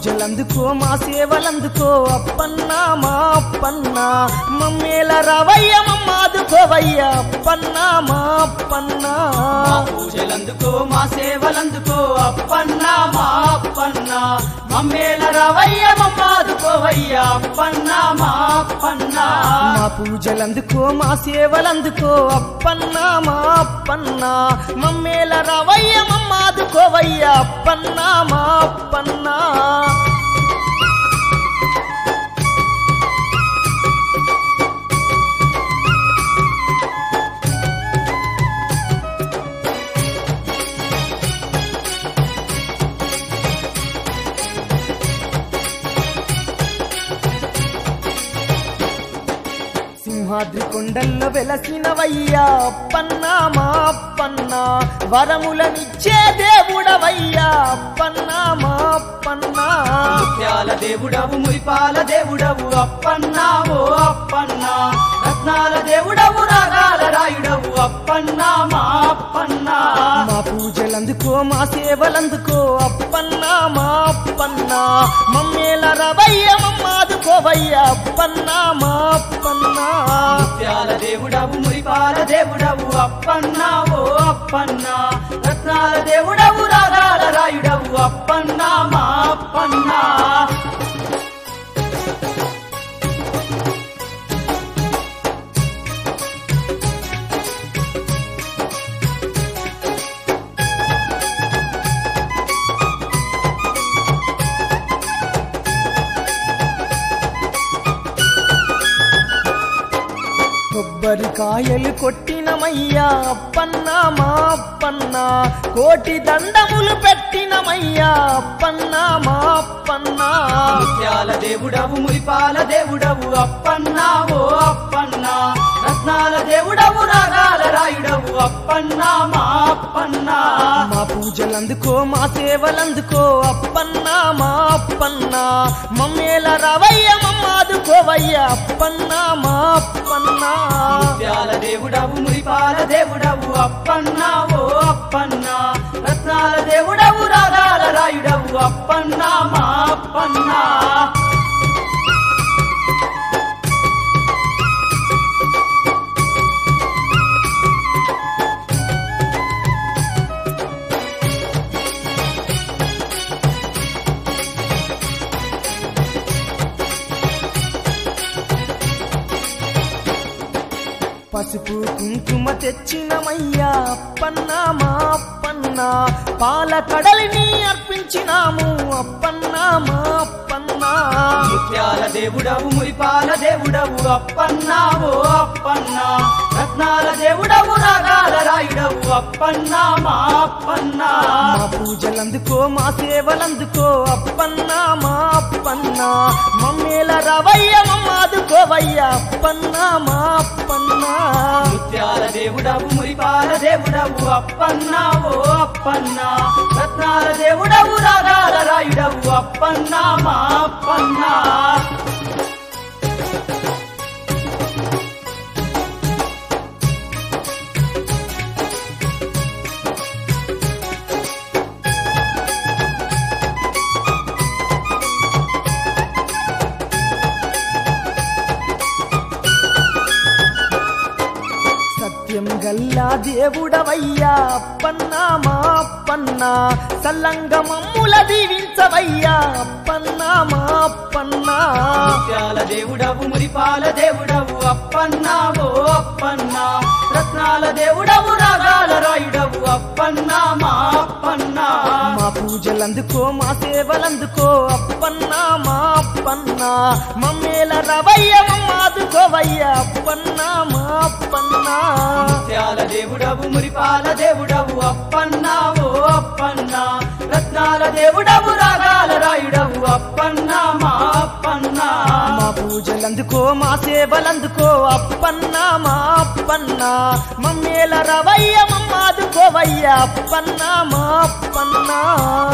పూజలందుకో మా సేవలందుకో అప్పన్నా మా అప్పన్నా మమ్మేల రవయ్య మమ్మాదుకోవయ్య అప్పన్నా మా అప్పన్నా మా పూజలందుకో మా సేవలందుకో అప్పన్న మా అప్పన్న మమ్మేల రవయ్య మమ్మాదుకోవయ్య అప్పన్న మా అప్పన్న మా పూజలందుకో మా సేవలందుకో అప్పన్నా మా అప్పన్నా మమ్మేల రవయ్య మమ్మాదుకోవయ్య అప్పన్నా మా అప్పన్నా సింహాద్రి కొండల్లో వెలసినవయ్యా అప్పన్నా మా అప్పన్నా వరములనిచ్చే దేవుడవయ్యా అప్పన్నా మా అప్పన్నా ముత్యాల దేవుడవు మురిపాల దేవుడవు అప్పన్న ఓ అప్పన్న రత్నాల దేవుడవు రాగాల రాయుడవు అప్పన్న మా అప్పన్న మా పూజలందుకో మా సేవలందుకో అప్పన్నా మా అప్పన్నా మమ్మేల రవయ్య మమ్మాదుకోవయ్య అప్పన్నా మా అప్పన్నా ముత్యాల దేవుడవు మురిపాల దేవుడవు అప్పన్న ఓ అప్పన్న రత్నాల దేవుడవు రాగాల రాయుడవు అప్పన్న మా అప్పన్న కొబ్బరికాయలు కొట్టినమయ్యా అప్పన్నా మా అప్పన్నా కోటి దండములు పెట్టినమయ్యా అప్పన్నా మా అప్పన్నా ముత్యాల దేవుడవు మురిపాల దేవుడవు అప్పన్న ఓ అప్పన్న రత్నాల దేవుడవు రాగాల రాయుడవు అప్పన్న మా అప్పన్న మా పూజలందుకో మా సేవలందుకో అప్పన్నా మా అప్పన్నా మమ్మేల రవయ్య మమ్మాదుకోవయ్య అప్పన్నా మా అప్పన్నా ముత్యాల దేవుడవు మురిపాల దేవుడవు అప్పన్న ఓ అప్పన్న రత్నాల దేవుడవు రాగాల రాయుడవు అప్పన్న మా అప్పన్న పసుపు కుంకుమ తెచ్చినమయ్యా అప్పన్నా మా అప్పన్నా పాల కడలిని అర్పించినాము అప్పన్నా మా అప్పన్నా ముత్యాల దేవుడవు మురిపాల దేవుడవు అప్పన్న ఓ అప్పన్న రత్నాల దేవుడవు రాగాల రాయుడవు అప్పన్న మా అప్పన్న మా పూజలందుకో మా సేవలందుకో అప్పన్నా మా అప్పన్నా మమ్మేల రవయ్య మమ్మాదుకోవయ్య అప్పన్నా మా అప్పన్నా ముత్యాల దేవుడవు మురిపాల దేవుడవు అప్పన్న ఓ అప్పన్న రత్నాల దేవుడవు రాగాల రాయుడవు అప్పన్న మా అప్పన్న సత్యం గల్లా దేవుడవయ్యా అప్పన్నా మా అప్పన్నా సల్లంగ మమ్ముల దీవించవయ్యా అప్పన్నా మా అప్పన్నా ముత్యాల దేవుడవు మురిపాల దేవుడవు అప్పన్న ఓ అప్పన్న రత్నాల దేవుడవు రాగాల రాయుడవు అప్పన్న మా అప్పన్న మా పూజలందుకో మా సేవలందుకో అప్పన్నా మా అప్పన్నా మమ్మేల రవయ్య మమ్మాదుకోవయ్య అప్పన్నా మా అప్పన్నా ముత్యాల దేవుడవు మురిపాల దేవుడవు అప్పన్న ఓ అప్పన్న రత్నాల దేవుడవు రాగాల రాయుడవు అప్పన్న మా అప్పన్న మా పూజలందుకో మా సేవలందుకో అప్పన్నా మా అప్పన్నా మమ్మేల రవయ్య మమ్మాదుకోవయ్య అప్పన్నా మా అప్పన్నా